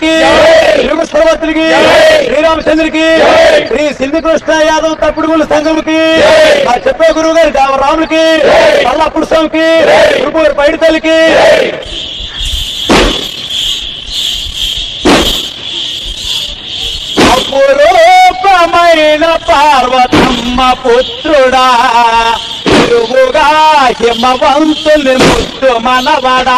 శ్రీరాముడికి యుగ సర్వత్రికి శ్రీరామచంద్రుడికి శ్రీ సిల్వికృష్ణ యాదవ్ తప్పుడుగుల సంఘముకి మా చెప్పే గురువు గారి రాములకి అల్లప్పుడు స్వామికి గురుగారి పైడి తల్లికి అపురూపమైన పార్వతమ్మ పుత్రుడా తిరుగుగా హిమవంతుని ముద్దు మనవడా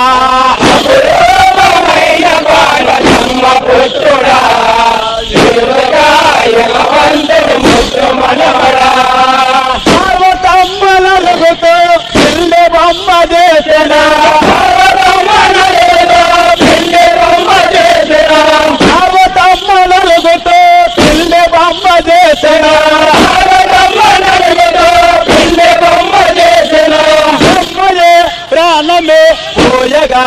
అపురూపమైన పార్వతమ్మ పుత్రుడా తిరుగుగా హిమవంతుని ముద్దు మనవడా పార్వతమ్మలరుగుతూ పిల్లి బొమ్మ చేసిన పార్వతమ్మలరుగుతూ పిల్లి బొమ్మ చేసిన పార్వతమ్మలరుగుతూ పిల్లి బొమ్మ చేసిన పార్వతమ్మలరుగుతూ పిల్లి బొమ్మ చేసిన బొమ్మలే ప్రాణమే పోయగా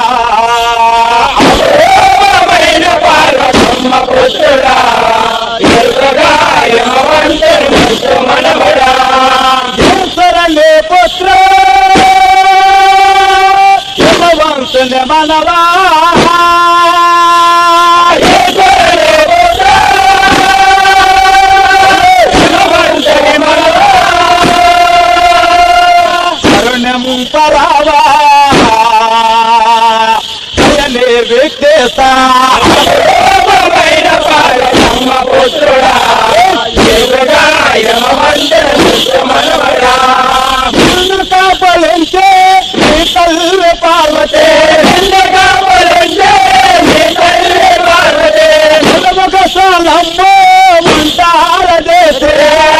అపూర్వమైన పార్వతమ్మ పుత్రుడా ఎరుగగా యమవంతుని ముద్దు మనవడా ఈశ్వరనే పుత్ర యమవంతుని మనవా ఈశ్వరనే పుత్ర యమవంతుని మనవా కరుణము పరావా అయనే విఘ్నేశ అపూర్వమైన పార్వతమ్మ పుత్రుడా ఎరుగగా యమవంతుని ముద్దు మనవడా నిన్ను కాపలించే నీ తల్లి పార్వతే నిన్ను కాపలించే నీ తల్లి పార్వతే నిలముఖ సాలమ్మో ఉంటార దేశే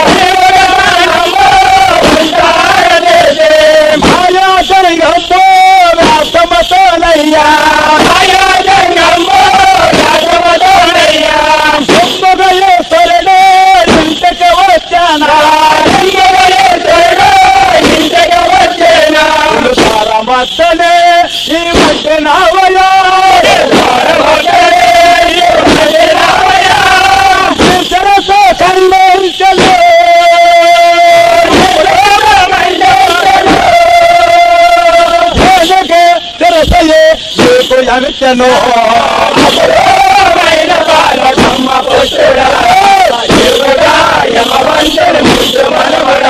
మాయా జంగమ్మో రాసమతోనయ్యా మాయా జంగమ్మో రాసమతోనయ్యా సింహగయేశ్వరుడే ఇంటికి వచ్చానా సింహగయేశ్వరుడే ఇంటికి వచ్చానా పరమత్తనే ఈ మధ్య నావయా సరసో కల్లోంచలో తెరసయే నీకు అమిత్యను అపూర్వమైన పార్వతమ్మ పుత్రుడా ఎరుగగా యమవంతుని ముద్దు మనవడా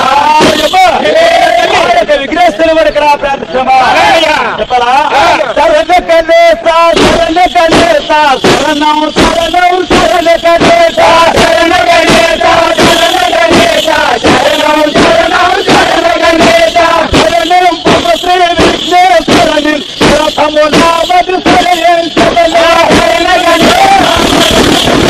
విగ్రహస్థుల వరకు రా ప్రార్థన చెప్పరా శరణ కనేస శరణ కనేస శరణం శరణం శరణ కనేస శరణ కనేస శరణ కనేస శరణం శరణం శరణ కనేస శరణం పవ శ్రీ విఘ్నేశ్వరని రథము నామది శరణం శరణ శరణ కనేస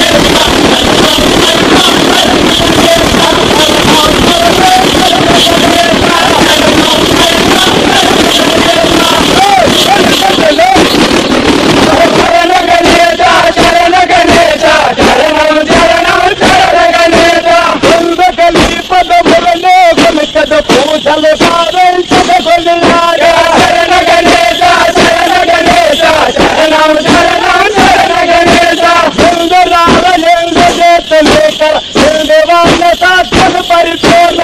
శరణ గణేశ శరణ గణేశ శరణం శరణం శరణ గణేశ పొందగలి పదములలో కొనకద పూజలు సాధించద కొనియాడ శరణ గణేశ శరణ గణేశ శరణం శరణం శరణ గణేశ సుందరాల ఎందు చేత లేక దేవాల సాక్షణ పరిపూర్ణ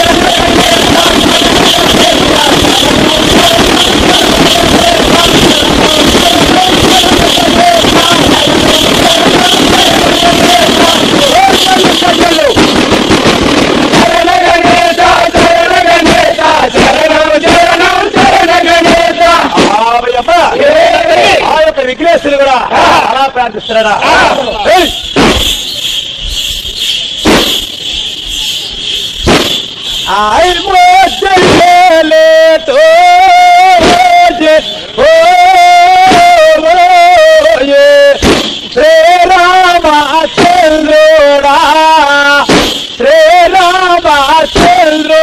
శరణ గణేశ శరణ గణేశ శరణం శరణం శరణ గణేశ ఆ యొక్క విఘ్నేశ్వరుడు కూడా అలా ప్రార్థిస్తున్నాడా ఏయ్! आई मोचले तो जे हो ये श्री रामचंद्रोड़ा श्री रामचंद्रो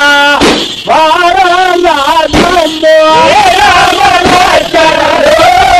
వారా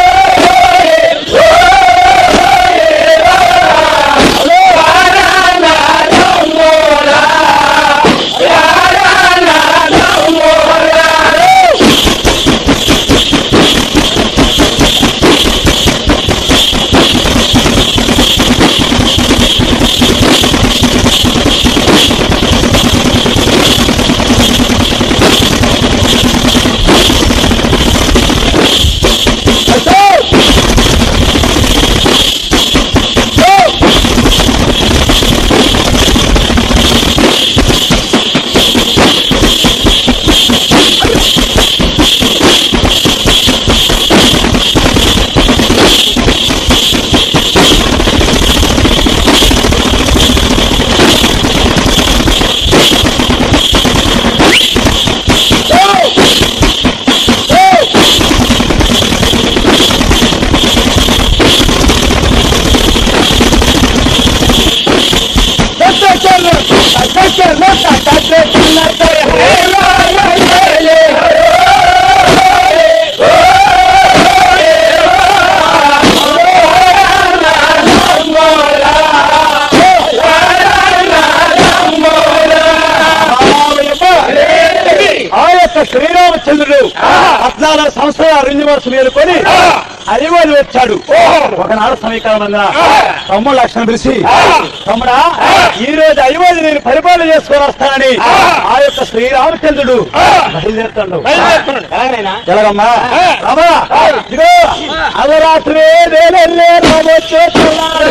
ఆ యొక్క శ్రీరామచంద్రుడు పద్నాలుగు సంవత్సరాల అరణ్యవాసు మేలుకొని అలివాడు వచ్చాడు ఒకనాడు సమీకరణ తమ్ముడు లక్షణం పిలిచి తమ్ముడా ఈ రోజు అలివాడు నేను పరిపాలన చేసుకొని వస్తానని ఆ యొక్క శ్రీరామచంద్రుడు బయలుదేరుతాడు ఎలాగమ్మా రామా ఇదిగో అలరాత్రి నేనెళ్ళే రామొచ్చేస్తున్నాడు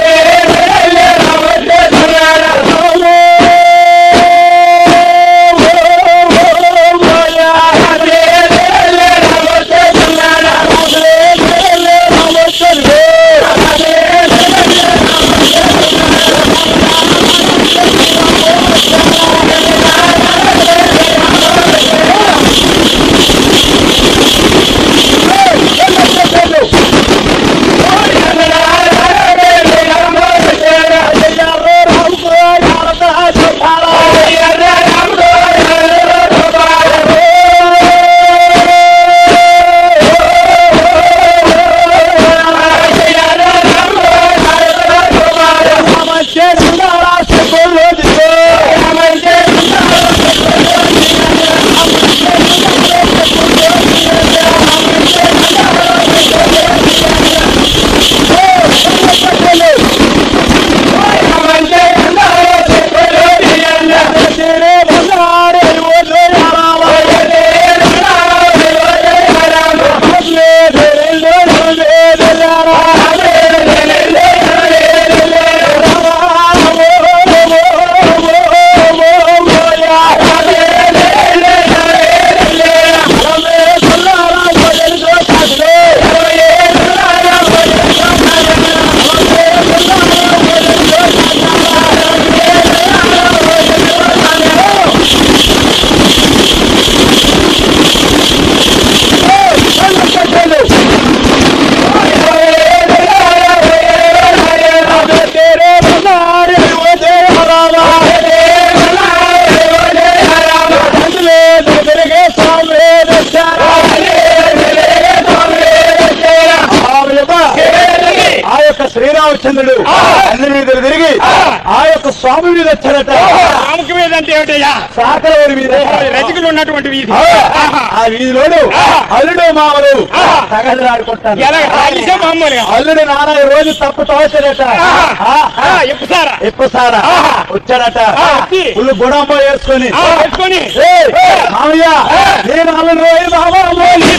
ఆ యొక్క శ్రీరామచంద్రుడు అన్ని మీద తిరిగి ఆ యొక్క స్వామి మీద వచ్చాడట రాముకి మీద అంటే ఏమిటయ్యా సాకల ఊరి మీద రజకులు ఉన్నటువంటి వీధి ఆ, ఆ వీధిలోడు అల్లుడు మామలు తగదలాడుకుంటాను ఎలా రాజేశా మామూలుగా అల్లుడు నాన్న ఈ రోజు తప్పు తోచడట ఆ, ఎప్పు సారా ఎక్కువ సారా వచ్చాడట ఆ, వచ్చి. ఫుల్ గుడంబో వేసుకొని ఆ, వేసుకొని ఏయ్, మామయ్య నేను అల్లుడు రోజు మామ మోలి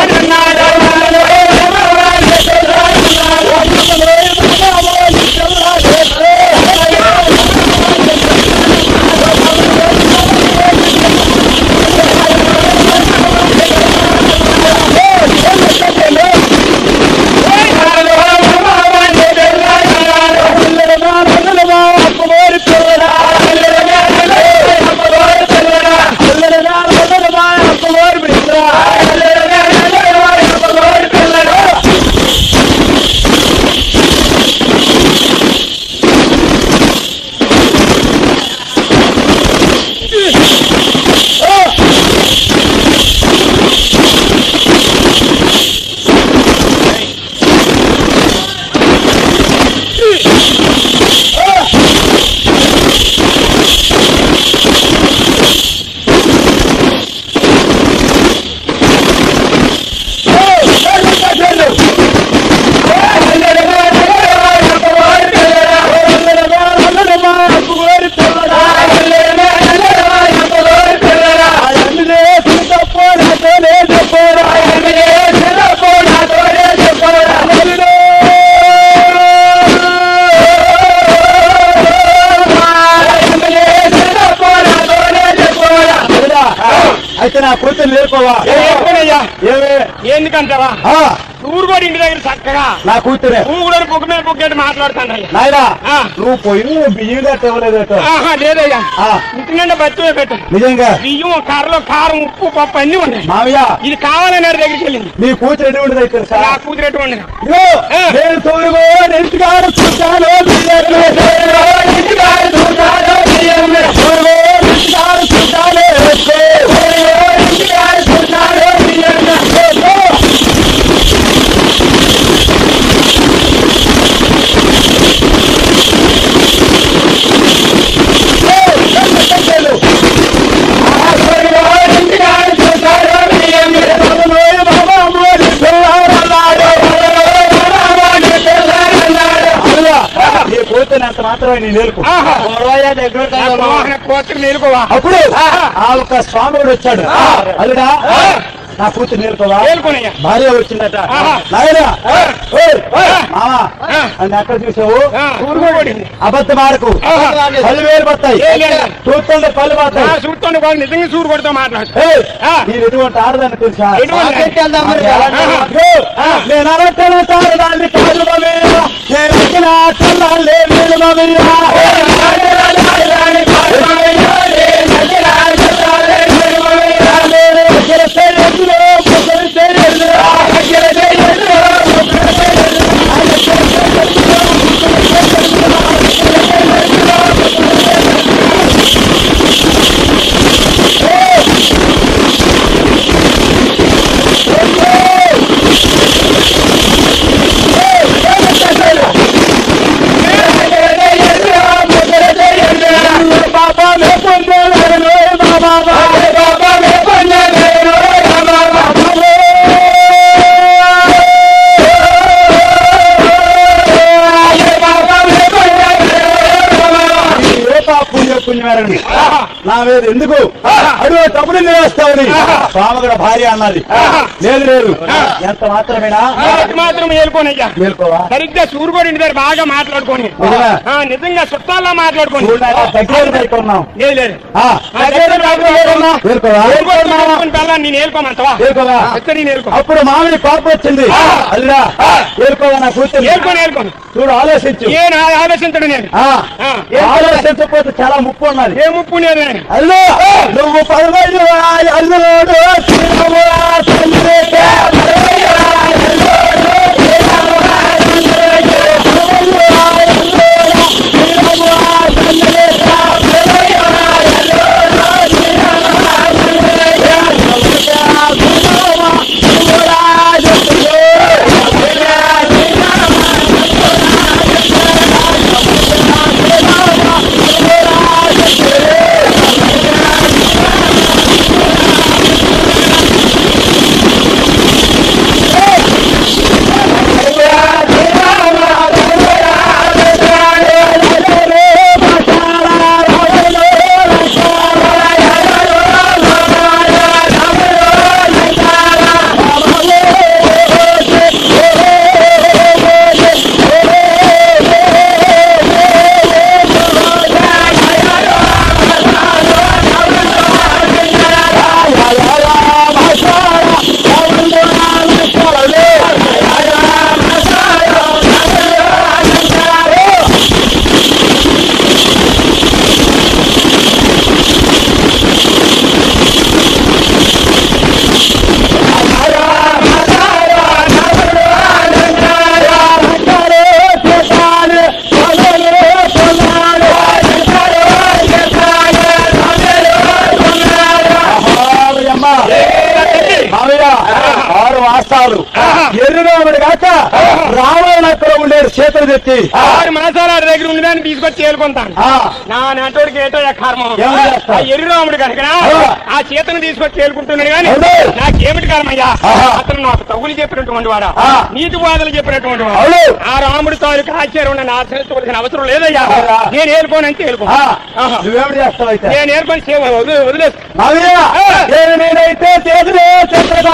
అయితే నా కూతురు నేర్పవా ఏమయ్యా ఏమే ఎందుకంటావా ఆ, ఊరు కూడా ఇంటి దగ్గర చక్కగా నా కూతురే నువ్వు కూడా పొగ మీద పొగ్గట్టు మాట్లాడుతానయ్యా నాయనా ఆ. నువ్వు పోయి బియ్యం గట్ట ఇవ్వలేదు ఆహా లేదయ్యా ఆ. ఇంటి నిండా బతివే పెట్టు నిజంగా బియ్యం కారులో కారం ఉప్పు పప్పు అన్ని ఉన్నాయి మామయ్య ఇది కావాలని వాడి దగ్గరికి వెళ్ళింది నీ కూతురు ఎటువంటి దగ్గర నా సార్ కూతురు ఎటువంటి ఇదిగో, ఆ. నేను తోడుగో ఇంటికాడు చూశాను బియ్యం. తోడుగో ఇంటికాడు మాత్రమే నీ నేర్పు ఆహా. గొడవయ్య దగ్గర నా ఉంటాను. మోహన కోతులు మేలుకోవా అప్పుడు ఆహా. ఆ ఒక స్వామి కూడా వచ్చాడు అల్లుడా నా కూతురు నేర్కోవా మేలుకోనయ్యా భార్య వచ్చిందట ఆహా. నాయనా ఆ. ఓయ్, ఆ. మామా ఆ. అని ఎక్కడ చూసావు ఆ, ఊరుకోబడింది అబద్ధం ఆడకు ఆహా. పళ్ళు వేలు పడతాయి ఏ లేదు. చూస్తుంటే పళ్ళు నా పడతాయి చూస్తుండే వాళ్ళు నిజంగా సూరు కొడుతూ మాట్లాడు ఏయ్, ఆ. నేను ఎటువంటి ఆడదాన్ని తెలుసా ఎటువంటి? నాకేంటి వెళ్దాం మరి? ఆహా. ఇదిగో, నేను అరట్టను తారదాన్ని కాదు మమ్మీరా. నేను వచ్చిన చల్లాలే నేను మమ్మీరా. నేను అఖిల శరీరంలో ముసలి శరీరంలో అఖిల శరీరంలో బాబా మే పొందేలను బాబా బాబా మే పొందేలను బాబా పుణ్య పుణ్యమేరని నా మీద ఎందుకు అడుగు తప్పుడు నివేస్తావని స్వామగడ భార్య అన్నది లేదు లేదు ఎంత మాత్రమేనా నాకు మాత్రం మేలుకోనయ్యా మేల్కోవా సరిగ్గా సూరుకోడి ఇంటి దగ్గర బాగా మాట్లాడుకోని నిజమే. ఆ, నిజంగా చుట్టాలా మాట్లాడుకోని చూడాలి దగ్గర దగ్గరున్నాం లేదు లేదు ఆ, దగ్గర దగ్గరున్నా. మేల్కోవా ఊరుకోని పిల్ల నేను ఏలుకోమంటావా మేల్కోవా ఎక్కడ నేను ఏలుకో అప్పుడు మామిడి కోపం వచ్చింది అల్లుడా ఏరుకోవా నా కూతురు ఏలుకొని ఏలుకోను చూడు ఆలోచించు ఏ నా ఆలోచించడు నేను ఆ, ఆ. ఆలోచించకపోతే చాలా ముప్పు ఉన్నది ఏ ముప్పు లేదు నేను అల్లు నువ్వు పదవైదు అల్లుడు తిరుమల తండ్రికి మామయ్య ఆరు మాసాలు ఎర్రురాముడు కాక రావణక్కడ ఉండేది చేతులు తెచ్చి ఆరు మాసాల ఆడి దగ్గర ఉండదాన్ని తీసుకొచ్చి ఏలుకుంటాను ఆ, నా నాటోడికి ఏటో కర్మం ఏం చేస్తావ్? ఆ ఎర్రిరాముడు కనుక ఆ. ఆ చేతను తీసుకొచ్చి ఏలుకుంటున్నాడు కానీ అవును. నాకేమిటి కర్మయ్యా ఆహా. అతను నాకు తగులు చెప్పినటువంటి వాడా ఆ. నీతి బాధలు చెప్పినటువంటి వాడు అవును. ఆ రాముడి తాలూకు ఆశ్చర్యం నన్ను ఆశ్రయించవలసిన అవసరం లేదయ్యా అవునా? నేను ఏలుకోనంటే ఏలుకో ఆ, ఆహా. నువ్వేమిటి చేస్తావు అయితే నేను ఏర్పడి సేవ వదిలే వదిలేస్తా మామయ్య నేను నేనైతే చేతులు చేతులు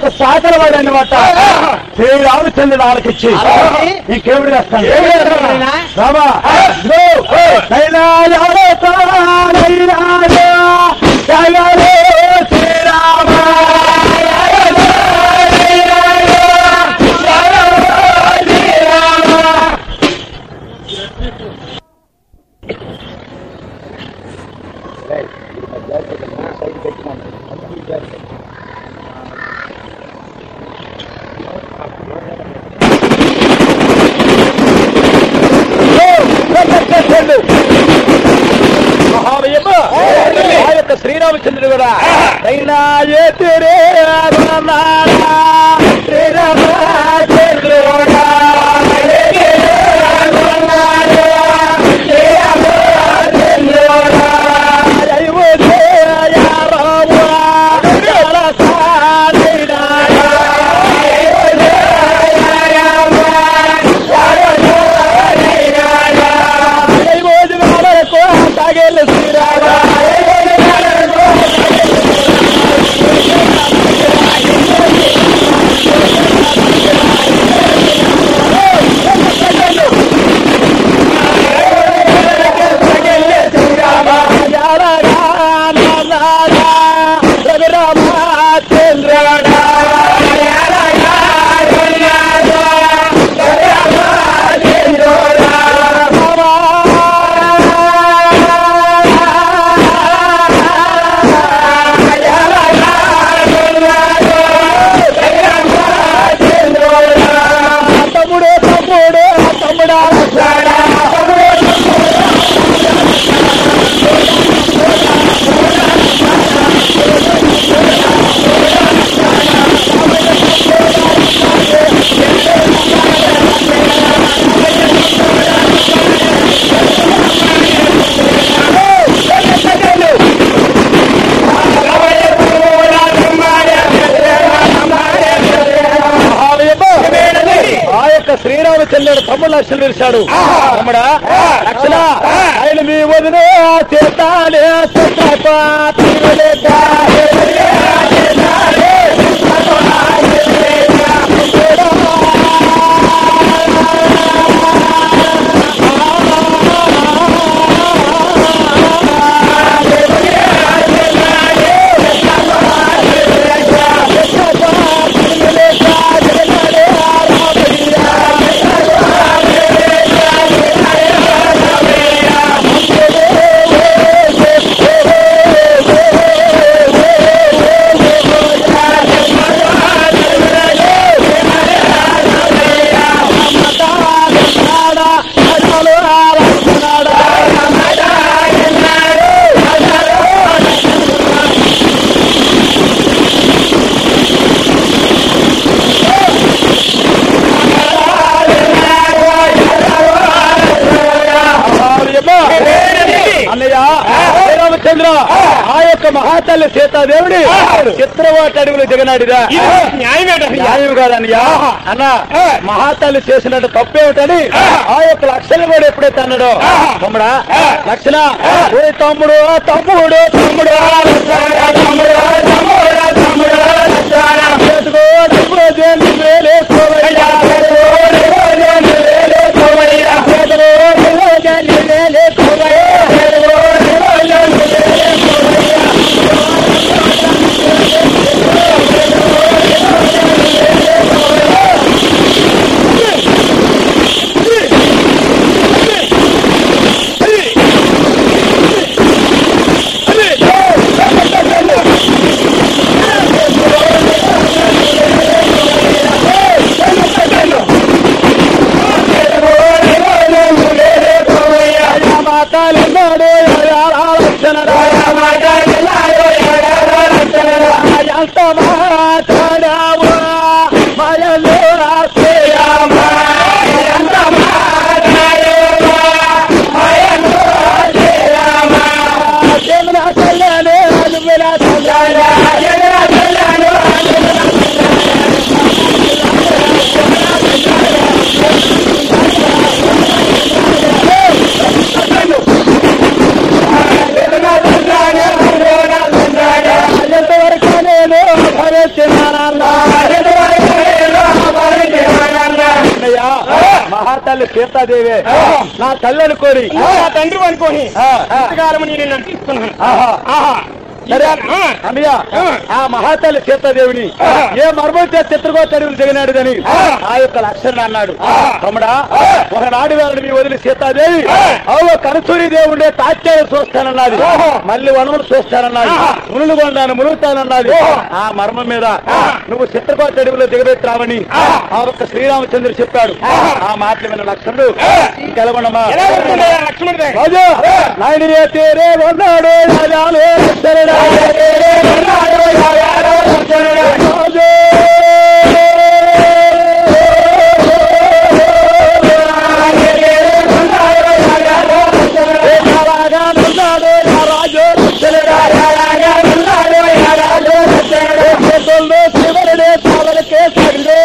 యొక్క సాకల వాడు అన్నమాట శ్రీరామచంద్రుడు ఆలకిచ్చి ఆలకించి? ఇంకేమిటి రాస్తాను ఏమిటి రాస్తాడు ఆయన? రామా ఇదిగో, నైనాయాలతో నైనాయా, జయలో శ్రీరామ జయలో శ్రీరామ, జయలో శ్రీరామ. మహావయ్యమ్మ ఆ యొక్క శ్రీరామచంద్రుడు కూడా అయినా ఏ తెరే అరుణారా, శ్రీరామచంద్రుడా, ఏ తెరే అరుణారా, శ్రీరామచంద్రుడా, జయము జయ రాముడా, జలసానిడా, జయము జయ రాముడా, సాగేళ్ళు శ్రీరామ తమ్ముడు తమ్ముడు తమ్ముడా ఆ యొక్క శ్రీరామచంద్రుడు తమ్ముడు లక్షలు పిలిచాడు తమ్ముడా లక్షణ ఆయన మీ వదిన చేతాలే అన్నయ్య శ్రీరామచంద్ర ఆ యొక్క మహాతల్లి సీతాదేవుడి చిత్రవాటి అడుగులు దిగనాడిరా న్యాయమేటయ్యా న్యాయం కాదన్నయ్య అన్న మహాతల్లి చేసినట్టు తప్పేమిటని ఆ యొక్క లక్షణ కూడా ఎప్పుడైతే అన్నాడో తమ్ముడా లక్షణ ఓ తమ్ముడు తమ్ముడు తమ్ముడు తమ్ముడు తమ్ముడు తమ్ముడు చేసుకో, చేసుకో, జల్ది వేలేసుకోవయ్యా. చేసుకో, చేసుకో, జల్ది వేలేసుకోవయ్యా. చేసుకో, చేసుకో, జల్ది వేలేసుకోవయ్యా. చేసుకో, చేసుకో, జల్ది వేలేసుకోవయ్యా. మాటలున్నాడు ఎంత మాట్లాడావు మయలు రాసేయామా ఎంత మాట్లాడావు మయలు రాసేయామా జమున కళ్యాణే అనుమిల కళ్యాణ జమున కళ్యాణే ఎంతవరకు నేను భరించినానన్నా మహాతల్లి సీతాదేవి నా తల్లి అనుకోని నా తండ్రి అనుకోని ఆ, ఆ. ఇంతకాలం నేను నటిస్తున్నాను ఆహా. ఆహా సరే ఆ. అన్నయ్య ఆ. ఆ మహాతల్లి సీతాదేవిని ఆ. ఏ మర్మం చేసి చిత్రగోత అడవులు దిగినాడుదని ఆ. ఆ యొక్క లక్షణ అన్నాడు ఆ. తమ్ముడా ఆ. ఒకనాడు వేళ మీ వదిలి సీతాదేవి ఆ. అవు కనసూరి దేవుడే తాత్యాలు చూస్తానన్నది ఓహో. మళ్ళీ వనములు చూస్తానన్నది ఆ. మునులు కొండాను మునుగుతానన్నది ఓహో. ఆ మర్మం మీద ఆ. నువ్వు చిత్రకోత అడవిలో దిగబెట్టావని ఆ. ఆ ఒక్క శ్రీరామచంద్రుడు చెప్పాడు ఆ. ఆ మాటలు విన్న లక్ష్మణుడు ఆ. ఇంకెలగొండమ్మా ఎలా ఉంటుందయ్యా లక్ష్మణుడే రాజు నాయన తేరే ఉన్నాడు రాజాలు రక్షణుడా. రాజు. ఏ రాగా ఉన్నాడు ఆ రాజు రక్షణుడా. చేతుల్లో శివుడే చావలకే సగిలే.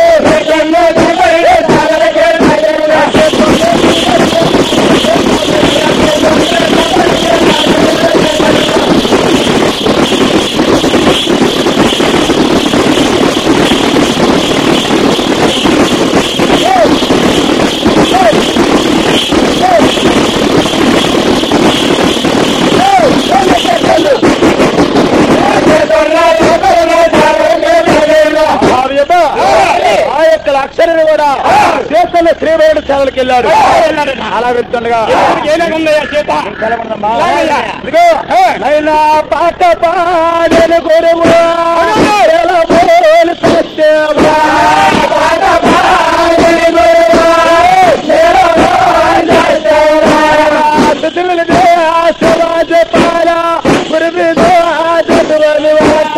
ఆ విధంగా ఆ యొక్క లక్షణుడు కూడా చేతుల్లో శ్రీవేడు సేవలకు వెళ్ళాడు అలా వెళ్తుండగా ఏలాగుందయ్యా చేత తెలవదమ్మా. లాగయ్యా. ఇదిగో, నైనా పాట పాడని గురువు ఎలబోలు సత్యమా. తుదిలిదే ఆశీర్వాద పాల, గురువిదో ఆశీర్వాద వార్త.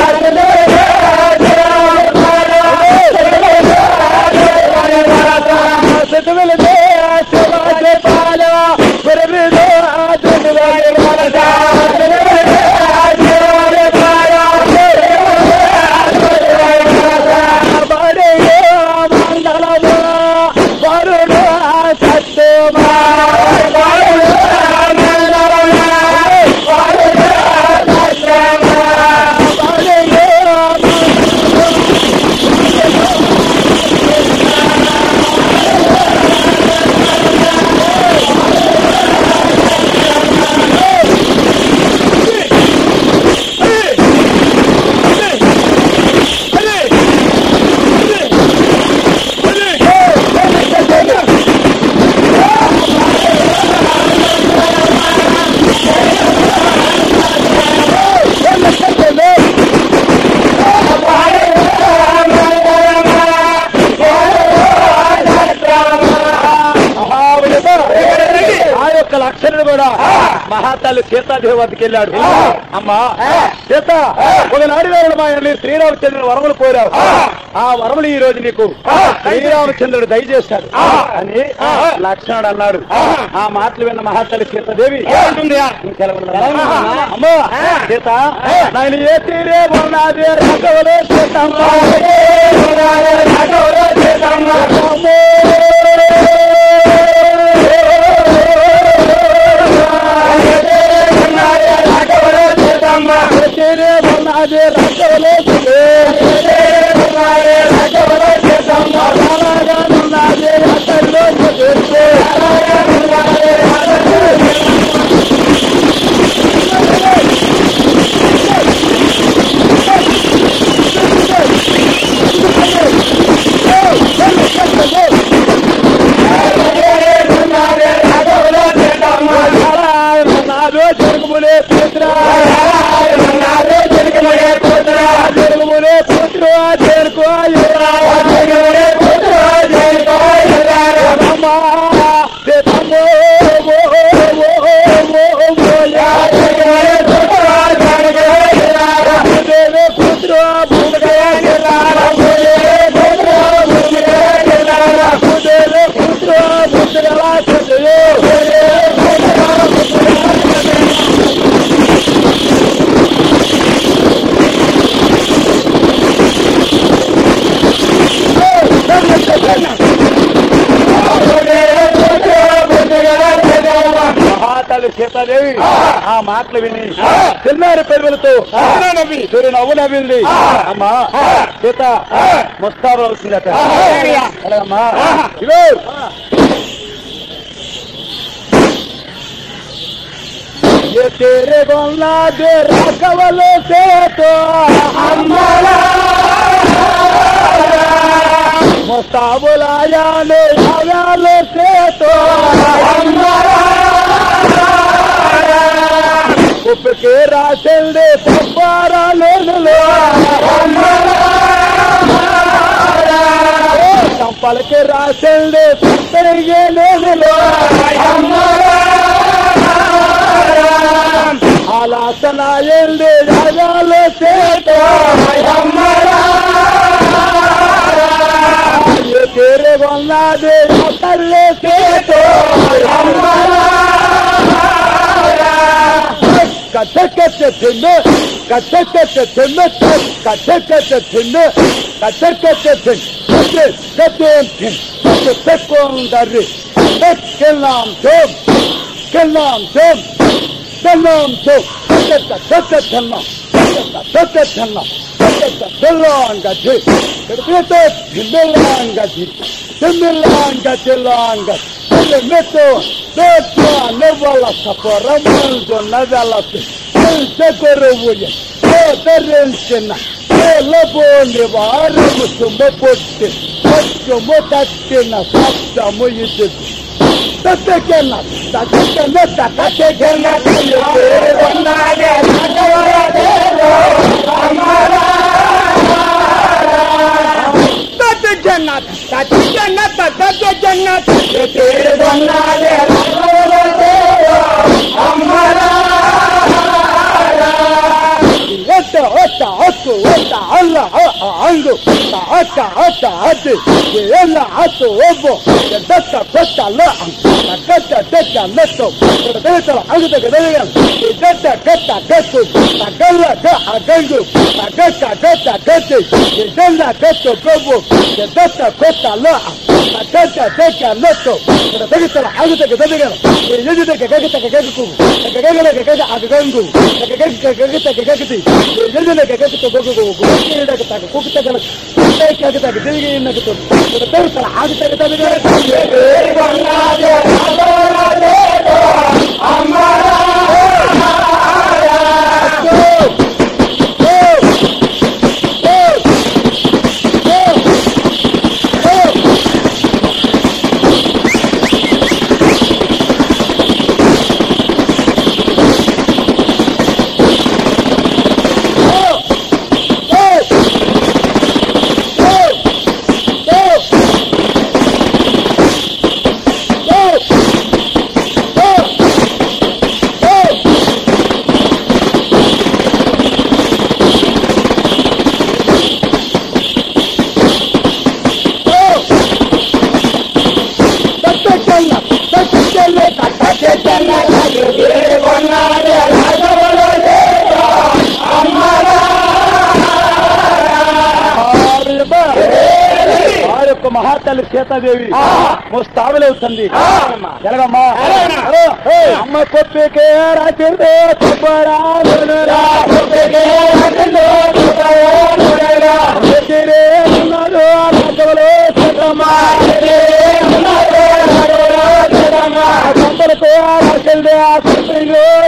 తుదిలిదే ఆశీర్వాద పాల, గురువిదో ఆశీర్వాద వార్త. బడయో మంగళమా, వరుడు సత్యమా. ఆ యొక్క లక్షణుడు కూడా మహాతల్లి సీతాదేవి వద్దకు వెళ్ళాడు అమ్మా సీత ఒకనాడు వేళ మా ఇంట్లో శ్రీరామచంద్రుడు వరములు కోరావు ఆ వరములు ఈ రోజు నీకు శ్రీరామచంద్రుడు దయచేశాడు అని లక్ష్మణుడు అన్నాడు ఆ మాటలు విన్న మహాతల్లి సీతాదేవి ఉంటుందయ్యా అమ్మా సీత నేను ఏ తీరే ఉన్నది రాఘవులు సీతమ్మ తీరే ఉన్నది రాఘవులు ఉన్నది అతల్లో నాదో జరుగుములే పుత్ర జరుగుములే పుత్ర చేరుకో అమ్మా సీతమ్మో ఓ ఓ ఓ ఓయా దేవే పుత్ర భూమిగా దేవే పుత్ర పుత్రలా చదివే మహాతల్లి సీతాదేవి ఆ మాటలు విని చిన్నారి పెరుగులతో నవ్వి సూర్య నవ్వు నవ్వింది అమ్మా సీత ముస్తాబు అవుతుందట అలాగమ్మా ఇగో ये तेरे गोला दे राघवलो से तो मोस्ता बुलाया ने आव्यालो से तो उप के राशन दे पप्पारा लो लो चंपल के राशन दे पत्तरिये लो लो ఆలాసనాయండి రాగాలు చేతో తేరే వన్నాది తల్లి చేతో కథ కథ తిన్న కథ కథ తిన్న కథ కథ తిన్న కథ కథ తిన్న కథేం తిన్న పెక్కొందరి పెక్కెల్లాం జోబ్ కెల్లాం జోబ్ కెల్లాం జోబ్ కథ కథ తిన్న కథ తిన్న తెల్లాంగది కడితే తిమ్మెల్లాంగది తిమ్మెల్లాంగదిలాంగది మెట్టు మెట్టు నెవ్వల సపరమందు నదలసి తెగొరువుయ తెరెంచిన తెల్లబోని వారము తుమ్మ పొట్టి కొంచెము తట్టిన సప్తము ఇది తట్టకెన్న తట్టకెన్న తట్టకెన్న తత్వ జన్నత్ తత్వ జన్నత్ తత్వ జన్నత్ ఒట్ట ఒట్ట హక్కు ఒట్ట అల్ల అంగు అట్ట అట్ట అట్టి ఎల్ల అట్టు ఒబ్బు దట్ట కొట్ట ల కట్ట దట్ట నెట్టు దట్ట అగుత గదలిగం దట్ట కట్ట కట్టు తగల్ల క అగంగు తగట్ట కట్ట కట్టి దల్ల కట్టు కొబ్బు దట్ట కొట్ట ల కట్ట దట్ట నెట్టు దగత అగుత గదలిగం ఎజుద గగత గగకు గగగల గగగ అగంగు గగగ గగత గగతి ఎజుద గగత గగగు గుడిడ గత కుకుత గల కుకుత గగత గదిగి నగత దగత అగుత గదలిగం వారి యొక్క మహాతల్లి సీతాదేవి ముస్తాబులవుతుంది ఎలాగమ్మా హలో, హే, అమ్మ కొప్పికే రాత్రి కొబ్బరాలునురా. ఎదిరే ఉన్నాడు రాఘవలో సీతమ్మ. కంపలకు రాకెళ్ళి ఆ సుప్రీంలో